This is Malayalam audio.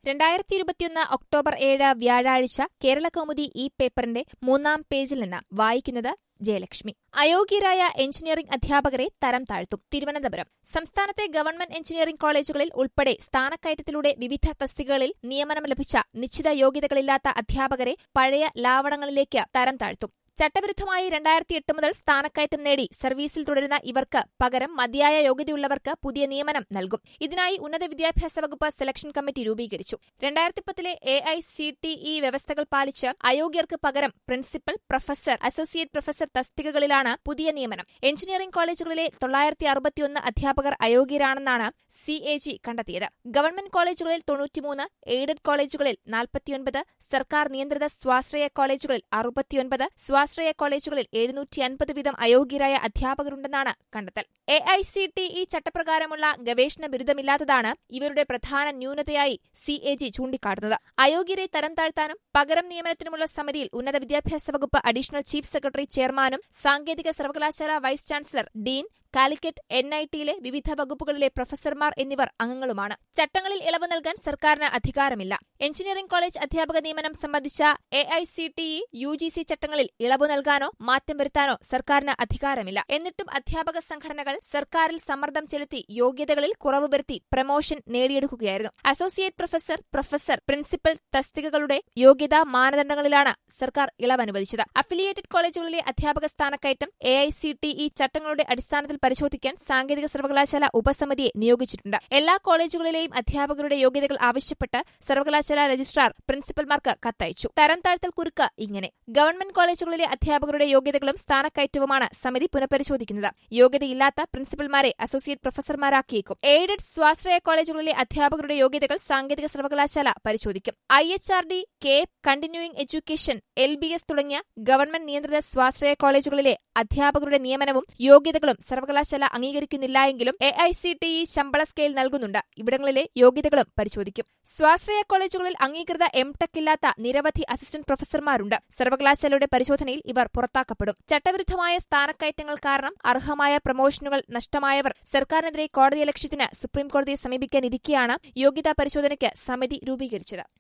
രണ്ടായിരത്തി ഇരുപത്തിയൊന്ന് ഒക്ടോബർ ഏഴ് വ്യാഴാഴ്ച കേരളകൗമുദി ഈ പേപ്പറിന്റെ മൂന്നാം പേജിൽ നിന്ന് വായിക്കുന്നത് ജയലക്ഷ്മി അയോഗ്യരായ എഞ്ചിനീയറിംഗ് അധ്യാപകരെ തരം താഴ്ത്തും തിരുവനന്തപുരം സംസ്ഥാനത്തെ ഗവൺമെന്റ് എഞ്ചിനീയറിംഗ് കോളേജുകളിൽ ഉൾപ്പെടെ സ്ഥാനക്കയറ്റത്തിലൂടെ വിവിധ തസ്തികകളിൽ നിയമനം ലഭിച്ച നിശ്ചിത യോഗ്യതകളില്ലാത്ത അധ്യാപകരെ പഴയ ലാവണങ്ങളിലേക്ക് തരം താഴ്ത്തും ചട്ടവിരുദ്ധമായി രണ്ടായിരത്തി എട്ട് മുതൽ സ്ഥാനക്കയറ്റം നേടി സർവീസിൽ തുടരുന്ന ഇവർക്ക് പകരം മതിയായ യോഗ്യതയുള്ളവർക്ക് പുതിയ നിയമനം നൽകും ഇതിനായി ഉന്നത വിദ്യാഭ്യാസ വകുപ്പ് സെലക്ഷൻ കമ്മിറ്റി രൂപീകരിച്ചു രണ്ടായിരത്തി പത്തിലെ A I C T E വ്യവസ്ഥകൾ പാലിച്ച് അയോഗ്യർക്ക് പകരം പ്രിൻസിപ്പൽ പ്രൊഫസർ അസോസിയേറ്റ് പ്രൊഫസർ തസ്തികകളിലാണ് പുതിയ നിയമനം എഞ്ചിനീയറിംഗ് കോളേജുകളിലെ തൊള്ളായിരത്തി അറുപത്തിയൊന്ന് അധ്യാപകർ അയോഗ്യരാണെന്നാണ് സി എ ജി കണ്ടെത്തിയത് ഗവൺമെന്റ് കോളേജുകളിൽ തൊണ്ണൂറ്റിമൂന്ന് എയ്ഡഡ് കോളേജുകളിൽ നാൽപ്പത്തിയൊൻപത് സർക്കാർ നിയന്ത്രിത സ്വാശ്രയ കോളേജുകളിൽ അറുപത്തിയൊൻപത് സ്വാശ്രയ കോളേജുകളിൽ എഴുന്നൂറ്റി അൻപത് വീതം അയോഗ്യരായ അധ്യാപകരുണ്ടെന്നാണ് കണ്ടെത്തൽ A I C T E ചട്ടപ്രകാരമുള്ള ഗവേഷണ ബിരുദമില്ലാത്തതാണ് ഇവരുടെ പ്രധാന ന്യൂനതയായി സി എ ജി ചൂണ്ടിക്കാട്ടുന്നത് അയോഗ്യരെ തരം താഴ്ത്താനും പകരം നിയമനത്തിനുമുള്ള സമിതിയിൽ ഉന്നത വിദ്യാഭ്യാസ വകുപ്പ് അഡീഷണൽ ചീഫ് സെക്രട്ടറി ചെയർമാനും സാങ്കേതിക സർവകലാശാല vice chancellor dean Calicut N I ടിയിലെ വിവിധ വകുപ്പുകളിലെ പ്രൊഫസർമാർ എന്നിവർ അംഗങ്ങളുമാണ് ചട്ടങ്ങളിൽ ഇളവ് നൽകാൻ സർക്കാരിന് അധികാരമില്ല എഞ്ചിനീയറിംഗ് കോളേജ് അധ്യാപക നിയമനം സംബന്ധിച്ച A I C T E U G C ചട്ടങ്ങളിൽ ഇളവ് നൽകാനോ മാറ്റം വരുത്താനോ സർക്കാരിന് അധികാരമില്ല എന്നിട്ടും അധ്യാപക സംഘടനകൾ സർക്കാരിൽ സമ്മർദ്ദം ചെലുത്തി യോഗ്യതകളിൽ കുറവ് വരുത്തി പ്രമോഷൻ നേടിയെടുക്കുകയായിരുന്നു അസോസിയേറ്റ് പ്രൊഫസർ പ്രൊഫസർ പ്രിൻസിപ്പൽ തസ്തികകളുടെ യോഗ്യതാ മാനദണ്ഡങ്ങളിലാണ് സർക്കാർ ഇളവ് അനുവദിച്ചത് അഫിലിയേറ്റഡ് കോളേജുകളിലെ അധ്യാപക സ്ഥാനക്കയറ്റം A I C T E ചട്ടങ്ങളുടെ അടിസ്ഥാനത്തിൽ പരിശോധിക്കാൻ സാങ്കേതിക സർവകലാശാല ഉപസമിതിയെ നിയോഗിച്ചിട്ടുണ്ട് എല്ലാ കോളേജുകളിലെയും അധ്യാപകരുടെ യോഗ്യതകൾ ആവശ്യപ്പെട്ട് സർവകലാശാല രജിസ്ട്രാർ പ്രിൻസിപ്പൽമാർക്ക് കത്തയച്ചു തരം താഴ്ത്തൽ കുറുക്ക് ഇങ്ങനെ ഗവൺമെന്റ് കോളേജുകളിലെ അധ്യാപകരുടെ യോഗ്യതകളും സ്ഥാനക്കയറ്റവുമാണ് സമിതി പുനഃപരിശോധിക്കുന്നത് യോഗ്യതയില്ലാത്ത പ്രിൻസിപ്പൽമാരെ അസോസിയേറ്റ് പ്രൊഫസർമാരാക്കിയേക്കും എയ്ഡഡ് സ്വാശ്രയ കോളേജുകളിലെ അധ്യാപകരുടെ യോഗ്യതകൾ സാങ്കേതിക സർവകലാശാല പരിശോധിക്കും I H R D K continuing education L B S തുടങ്ങിയ ഗവൺമെന്റ് നിയന്ത്രിത സ്വാശ്രയ കോളേജുകളിലെ അധ്യാപകരുടെ നിയമനവും യോഗ്യതകളും സർവകലാശാല അംഗീകരിക്കുന്നില്ല എങ്കിലും A I C T E ശമ്പള സ്കെയിൽ നൽകുന്നുണ്ട് ഇവിടങ്ങളിലെ യോഗ്യതകളും പരിശോധിക്കും സ്വാശ്രയ കോളേജുകളിൽ അംഗീകൃത എം ടെക് ഇല്ലാത്ത നിരവധി അസിസ്റ്റന്റ് പ്രൊഫസർമാരുണ്ട് സർവകലാശാലയുടെ പരിശോധനയിൽ ഇവർ പുറത്താക്കപ്പെടും ചട്ടവിരുദ്ധമായ സ്ഥാനക്കയറ്റങ്ങൾ കാരണം അർഹമായ പ്രമോഷനുകൾ നഷ്ടമായവർ സർക്കാരിനെതിരെ കോടതിയലക്ഷ്യത്തിന് സുപ്രീംകോടതിയെ സമീപിക്കാനിരിക്കെയാണ് യോഗ്യതാ പരിശോധനയ്ക്ക് സമിതി രൂപീകരിച്ചത്